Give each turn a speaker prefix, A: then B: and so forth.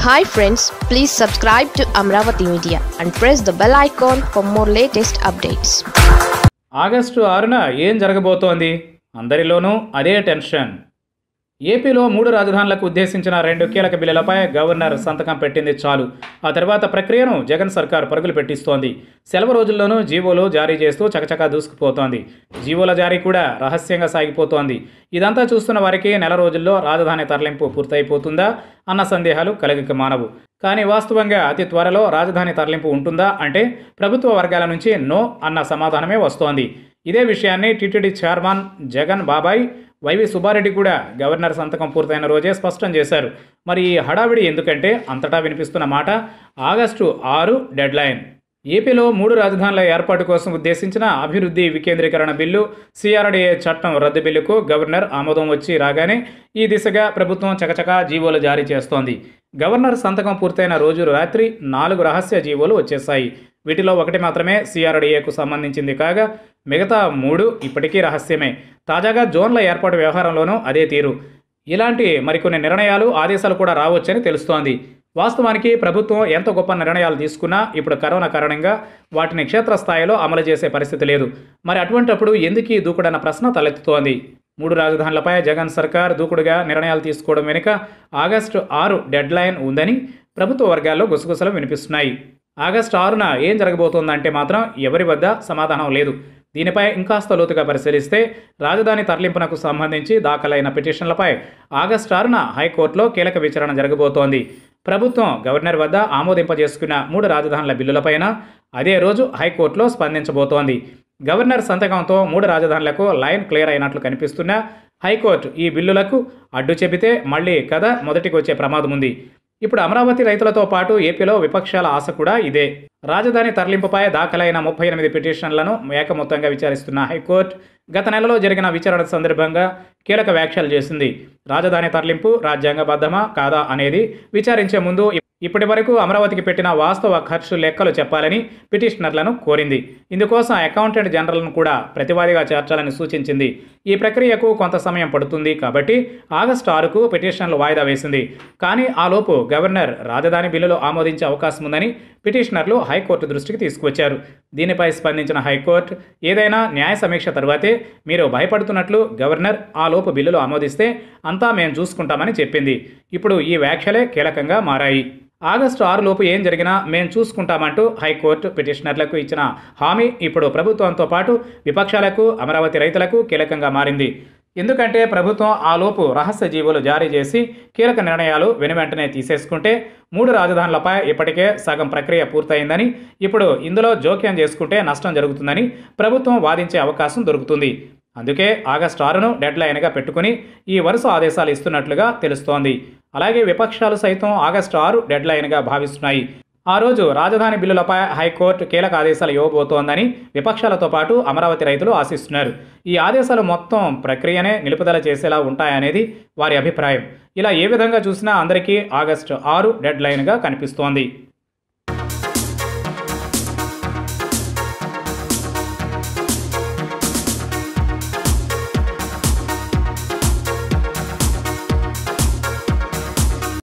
A: hi friends please subscribe to Amaravati media and press the bell icon for more latest updates
B: August ఆరున ఏం జరగబోతోంది అందరిలోనూ అదే tension ఏపీలో మూడు రాజధానులకు ఉద్దేశించిన రెండు కీలక బిల్లులపై గవర్నర్ సంతకం పెట్టింది చాలు ఆ తర్వాత ప్రక్రియను జగన్ సర్కార్ పరుగులు పెట్టిస్తోంది సెలవు రోజుల్లోనూ జీవోలు జారీ చేస్తూ చకచకా దూసుకుపోతోంది జీవోల జారీ కూడా రహస్యంగా సాగిపోతోంది ఇదంతా చూస్తున్న వారికి నెల రోజుల్లో రాజధాని తరలింపు పూర్తయిపోతుందా అన్న సందేహాలు కలగక మానవు కానీ వాస్తవంగా అతి త్వరలో రాజధాని తరలింపు ఉంటుందా అంటే ప్రభుత్వ వర్గాల నుంచి నో అన్న సమాధానమే వస్తోంది ఇదే విషయాన్ని టీటీడీ చైర్మన్ జగన్ బాబాయ్ వైవి సుబ్బారెడ్డి కూడా గవర్నర్ సంతకం పూర్తయిన రోజే స్పష్టం చేశారు మరి ఈ హడావిడి ఎందుకంటే అంతటా వినిపిస్తున్న మాట ఆగస్టు ఆరు డెడ్లైన్ ఏపీలో మూడు రాజధానుల ఏర్పాటు కోసం ఉద్దేశించిన అభివృద్ధి వికేంద్రీకరణ బిల్లు సిఆర్డీఏ చట్టం రద్దు బిల్లుకు గవర్నర్ ఆమోదం వచ్చి రాగానే ఈ దిశగా ప్రభుత్వం చకచకా జీవోలు జారీ చేస్తోంది గవర్నర్ సంతకం పూర్తయిన రోజు రాత్రి నాలుగు రహస్య జీవోలు వచ్చేశాయి వీటిలో ఒకటి మాత్రమే సిఆర్డీఏకు సంబంధించింది కాగా మిగతా మూడు ఇప్పటికీ రహస్యమే తాజాగా జోన్ల ఏర్పాటు వ్యవహారంలోనూ అదే తీరు ఇలాంటి మరికొన్ని నిర్ణయాలు ఆదేశాలు కూడా రావచ్చని తెలుస్తోంది వాస్తవానికి ప్రభుత్వం ఎంత గొప్ప నిర్ణయాలు తీసుకున్నా ఇప్పుడు కరోనా కారణంగా వాటిని క్షేత్రస్థాయిలో అమలు చేసే పరిస్థితి లేదు మరి అటువంటప్పుడు ఎందుకు ఈ దూకుడన్న ప్రశ్న తలెత్తుతోంది మూడు రాజధానులపై జగన్ సర్కార్ దూకుడుగా నిర్ణయాలు తీసుకోవడం వెనుక ఆగస్టు ఆరు డెడ్లైన్ ఉందని ప్రభుత్వ వర్గాల్లో గుసగుసలు వినిపిస్తున్నాయి ఆగస్టు ఆరున ఏం జరగబోతోందంటే మాత్రం ఎవరి వద్ద సమాధానం లేదు దీనిపై ఇంకాస్త లోతుగా పరిశీలిస్తే రాజధాని తరలింపునకు సంబంధించి దాఖలైన పిటిషన్లపై ఆగస్టు ఆరున హైకోర్టులో కీలక విచారణ జరగబోతోంది ప్రభుత్వం గవర్నర్ వద్ద ఆమోదింపజేసుకున్న మూడు రాజధానుల బిల్లులపైన అదే రోజు హైకోర్టులో స్పందించబోతోంది గవర్నర్ సంతకంతో మూడు రాజధానులకు లైన్ క్లియర్ అయినట్లు కనిపిస్తున్నా హైకోర్టు ఈ బిల్లులకు అడ్డు చెబితే మళ్ళీ కథ మొదటికి వచ్చే ప్రమాదం ఉంది ఇప్పుడు అమరావతి రైతులతో పాటు ఏపీలో విపక్షాల ఆశ కూడా ఇదే రాజధాని తరలింపుపై దాఖలైన ముప్పై ఎనిమిది పిటిషన్లను ఏకమొత్తంగా విచారిస్తున్న హైకోర్టు గత నెలలో జరిగిన విచారణ సందర్భంగా కీలక వ్యాఖ్యలు చేసింది రాజధాని తరలింపు రాజ్యాంగబద్ధమా కాదా అనేది విచారించే ముందు ఇప్పటి వరకు అమరావతికి పెట్టిన వాస్తవ ఖర్చు లెక్కలు చెప్పాలని పిటిషనర్లను కోరింది ఇందుకోసం అకౌంటెంట్ జనరల్ను కూడా ప్రతివాదిగా చేర్చాలని సూచించింది ఈ ప్రక్రియకు కొంత సమయం పడుతుంది కాబట్టి ఆగస్టు ఆరుకు పిటిషన్లు వాయిదా వేసింది కానీ ఆలోపు గవర్నర్ రాజధాని బిల్లులు ఆమోదించే అవకాశం ఉందని పిటిషనర్లు హైకోర్టు దృష్టికి తీసుకువచ్చారు దీనిపై స్పందించిన హైకోర్టు ఏదైనా న్యాయ సమీక్ష తరువాతే మీరు భయపడుతున్నట్లు గవర్నర్ ఆ లోపు బిల్లులు ఆమోదిస్తే అంతా మేము చూసుకుంటామని చెప్పింది ఇప్పుడు ఈ వ్యాఖ్యలే కీలకంగా మారాయి ఆగస్టు ఆరు లోపు ఏం జరిగినా మేం చూసుకుంటామంటూ హైకోర్టు పిటిషనర్లకు ఇచ్చిన హామీ ఇప్పుడు ప్రభుత్వంతో పాటు విపక్షాలకు అమరావతి రైతులకు కీలకంగా మారింది ఎందుకంటే ప్రభుత్వం ఆ లోపు రహస్య జీవోలు జారీ చేసి కీలక నిర్ణయాలు వెనువెంటనే తీసేసుకుంటే మూడు రాజధానులపై ఇప్పటికే సగం ప్రక్రియ పూర్తయిందని ఇప్పుడు ఇందులో జోక్యం చేసుకుంటే నష్టం జరుగుతుందని ప్రభుత్వం వాదించే అవకాశం దొరుకుతుంది అందుకే ఆగస్టు ఆరును డెడ్ లైన్గా పెట్టుకుని ఈ వరుస ఆదేశాలు ఇస్తున్నట్లుగా తెలుస్తోంది అలాగే విపక్షాలు సైతం ఆగస్టు ఆరు డెడ్ లైన్గా భావిస్తున్నాయి ఆ రోజు రాజధాని బిల్లులపై హైకోర్టు కీలక ఆదేశాలు ఇవ్వబోతోందని విపక్షాలతో పాటు అమరావతి రైతులు ఆశిస్తున్నారు ఈ ఆదేశాలు మొత్తం ప్రక్రియనే నిలుపుదల చేసేలా ఉంటాయనేది వారి అభిప్రాయం ఇలా ఏ విధంగా చూసినా అందరికీ ఆగస్టు ఆరు డెడ్ లైన్గా కనిపిస్తోంది